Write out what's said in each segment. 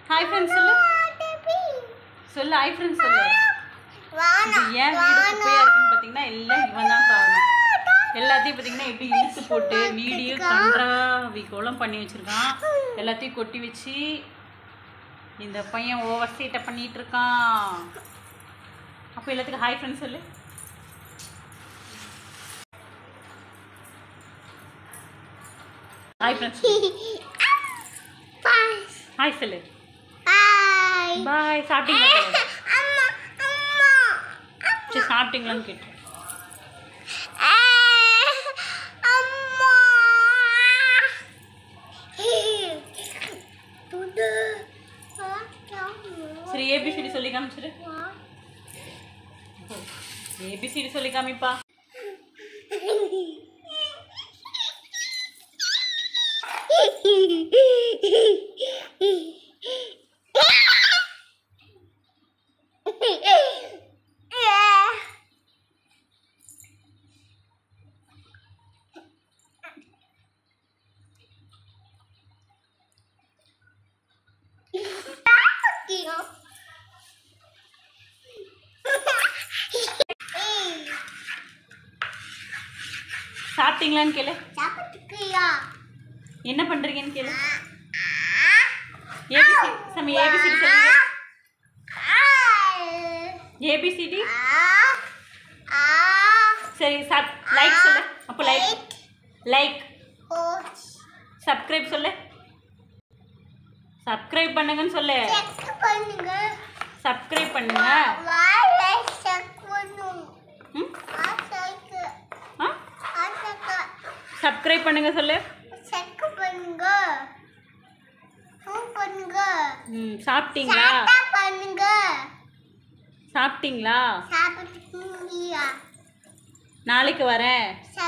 Hi friends சொல்லு சொல்லு hi friends சொல்லு இது ஏன் வீடு குப்பையா இருக்குன்னு பார்த்தீங்கன்னா எல்லாம் இவன் தான் காரணம் எல்லாத்தையும் பார்த்தீங்கன்னா எப்படி இழுத்து போட்டு வீடியோ கன்றாவி கோலம் பண்ணி வச்சிருக்கான் எல்லாத்தையும் கொட்டி வச்சு இந்த பையன் ஓவர் சீட்டை பண்ணிட்டு இருக்கான் அப்போ எல்லாத்துக்கும் ஹாய் ஃப்ரெண்ட்ஸ் சொல்லு ஹாய் ஃப்ரெண்ட்ஸ் ஹாய் சொல்லு பாய் சாப்பிட்டீங்களா சொல்லு. சரி சாப்பிட்டீங்களான்னு கேட்டு சரி ஏபிசிடி சொல்லி காமிச்சிரு ஏபிசிடி சொல்லி காமிப்பா சாப்பிட்டீங்களான்னு கேளு என்ன பண்றீங்கன்னு கேளு ஏபிசி சமி ஏபிசிடி சொல்லுங்க ஏபிசிடி சரி சப் லைக் சொல்லு அப்போ லைக் லைக் சப்ஸ்கிரைப் சொல்லு சப்ஸ்கிரைப் பண்ணுங்கன்னு சொல்லு சப்ஸ்கிரைப் பண்ணுங்க ம் ஆ சப்ஸ்கிரைப் பண்ணுங்க சொல்லு ம் சாப்பிட்டீங்களா சாப்பிட்டீங்களா நாளைக்கு வரேன்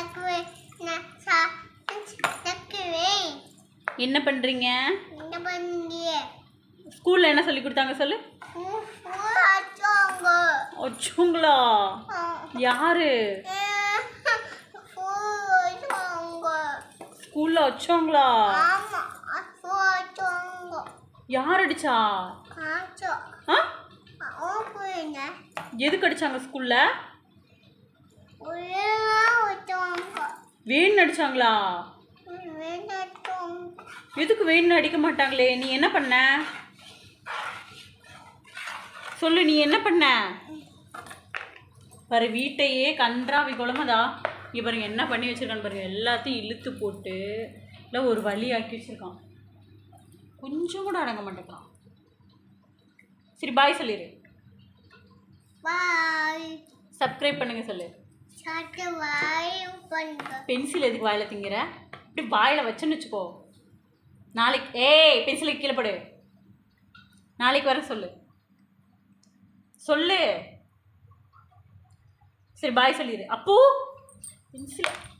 என்ன பண்ணுறீங்க ஸ்கூலில் என்ன சொல்லி கொடுத்தாங்க சொல்லு வச்சுங்களா யாரு ஸ்கூலில் வச்சோங்களா யார் அடிச்சா ஆ எதுக்கு அடிச்சாங்க ஸ்கூலில் வேணும்னு அடிச்சாங்களா எதுக்கு வேணும்னு அடிக்க மாட்டாங்களே நீ என்ன பண்ண சொல்லு நீ என்ன பண்ண பாரு வீட்டையே கன்றாவி குழம்பதா இங்க பாருங்க என்ன பண்ணி வச்சிருக்கான்னு பாருங்க எல்லாத்தையும் இழுத்து போட்டு இல்லை ஒரு வழி ஆக்கி வச்சிருக்கான் கொஞ்சம் கூட அடங்க மாட்டேங்கிறான் சரி பாய் சொல்லிடு சப்ஸ்கிரைப் பண்ணுங்க சொல்லு பென்சில் எதுக்கு வாயில திங்கிற இப்படி வாயில வச்சேன்னு வச்சுக்கோ நாளைக்கு ஏய் பென்சிலை கீழே போடு நாளைக்கு வர சொல்லு சொல்லு சரி பாய் சொல்லிடு அப்போ பென்சில்